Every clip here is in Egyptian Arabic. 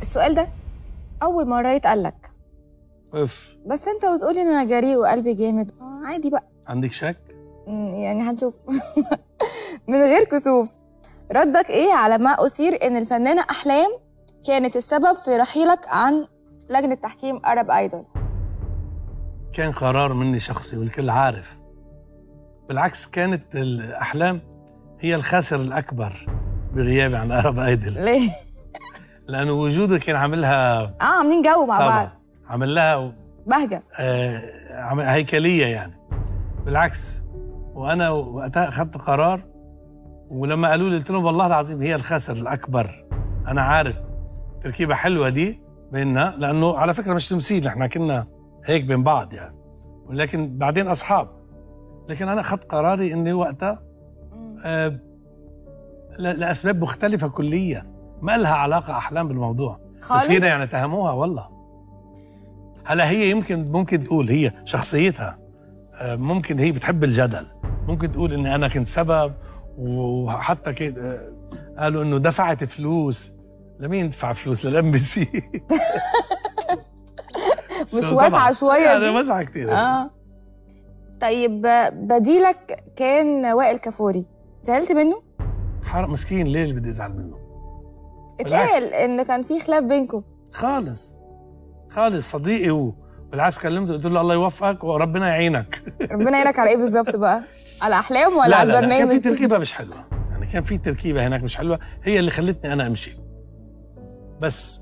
السؤال ده اول مره يتقال لك اوف بس انت بتقولي ان انا جريء وقلبي جامد آه عادي بقى عندك شك؟ مم، يعني هنشوف من غير كسوف ردك ايه على ما اثير ان الفنانه احلام كانت السبب في رحيلك عن لجنه تحكيم ارب ايدول كان قرار مني شخصي والكل عارف بالعكس كانت الأحلام هي الخاسر الأكبر بغيابي عن أرب أيدل ليه لأنه وجوده كان عاملها اه عاملين جو مع بعض طبعا عامل لها بهجه آه، عم- هيكلية يعني بالعكس وأنا وقتها أخذت قرار ولما قالوا لي قلت لهم والله العظيم هي الخاسر الأكبر أنا عارف تركيبة حلوة دي بيننا لأنه على فكرة مش تمثيل احنا كنا هيك بين بعض يعني ولكن بعدين أصحاب لكن أنا أخذت قراري إني وقتها آه، ل- لأسباب مختلفة كليا ما لها علاقة أحلام بالموضوع خالص بس هنا يعني اتهموها والله هلا هي يمكن ممكن تقول هي شخصيتها آه، ممكن هي بتحب الجدل ممكن تقول اني انا كنت سبب وحتى كده آه، قالوا انه دفعت فلوس لمين دفع فلوس للام بي سي مش واسعة شوية انا دي؟ واسعه كثير اه طيب بديلك كان وائل كفوري زعلت منه؟ حرام مسكين ليش بدي ازعل منه اتقال ان كان في خلاف بينكم خالص خالص صديقي هو بالعكس كلمته قلت له الله يوفقك وربنا يعينك ربنا يعينك على ايه بالظبط بقى؟ على احلام ولا لا على لا, لا كان في البرنامج؟ تركيبه مش حلوه يعني كان في تركيبه هناك مش حلوه هي اللي خلتني انا امشي بس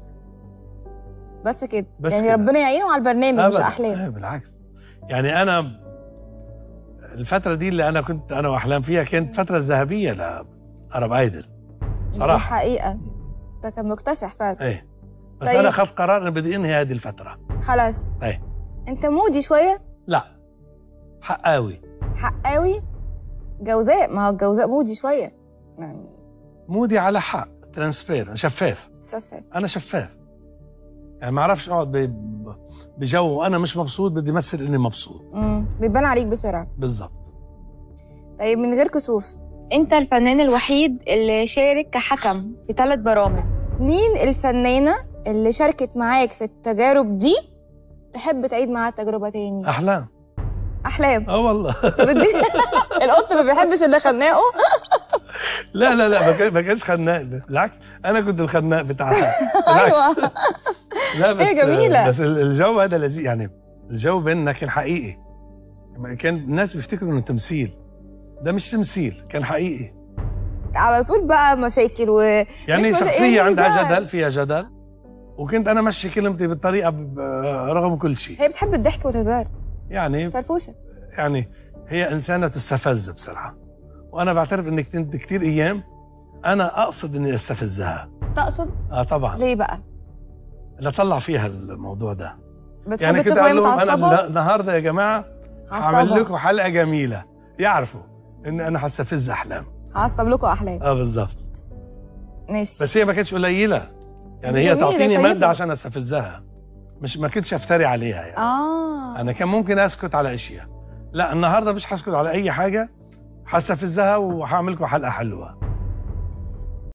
بس كده بس يعني كده. ربنا يعينه على البرنامج مش أبداً. احلام إيه بالعكس يعني انا الفتره دي اللي انا كنت انا واحلام فيها كانت فتره الذهبيه لارب ايدل دي صراحه حقيقه ده كان مكتسح فعلا ايه بس طيب. انا اخذت قرار اني بدي انهي هذه الفتره خلاص ايه انت مودي شويه لا حقاوي حقاوي جوزاء ما هو الجوزاء مودي شويه يعني مودي على حق ترانسبير شفاف شفاف انا شفاف يعني ما اعرفش اقعد ب- بجو وانا مش مبسوط بدي امثل اني مبسوط امم بيبان عليك بسرعه بالضبط طيب من غير كسوف انت الفنان الوحيد اللي شارك كحكم في ثلاث برامج مين الفنانه اللي شاركت معاك في التجارب دي تحب تعيد معاها التجربه تاني احلام احلام اه والله بدي القط ما بيحبش اللي خناقه لا لا لا ما كان- ما كانش خناق بالعكس انا كنت الخناق بتاعها بالعكس. ايوه لا بس هي جميلة. بس ال- الجو هذا لذيذ يعني الجو بيننا كان حقيقي كان الناس بيفتكروا انه تمثيل ده مش تمثيل كان حقيقي على طول بقى مشاكل و يعني مش مش- شخصية إيه عندها ده؟ جدل فيها جدل وكنت انا ماشي كلمتي بالطريقة ب- رغم كل شيء هي بتحب الضحك والهزار يعني فرفوشه يعني هي انسانة تستفز بصراحة وانا بعترف انك كنت كثير ايام انا اقصد اني استفزها تقصد اه طبعا ليه بقى لطلع فيها الموضوع ده بتحب يعني كنت تشوفها اقول لهم متعصبة؟ انا النهارده يا جماعه عصبة. هعمل لكم حلقه جميله يعرفوا ان انا هستفز احلام هعصب لكم احلام اه بالظبط ماشي بس هي ما كانتش قليله يعني هي جميلة، تعطيني طيبة. ماده عشان استفزها مش ما كنتش افتري عليها يعني اه انا كان ممكن اسكت على اشياء لا النهارده مش هسكت على اي حاجه هستفزها وهعمل لكم حلقه حلوه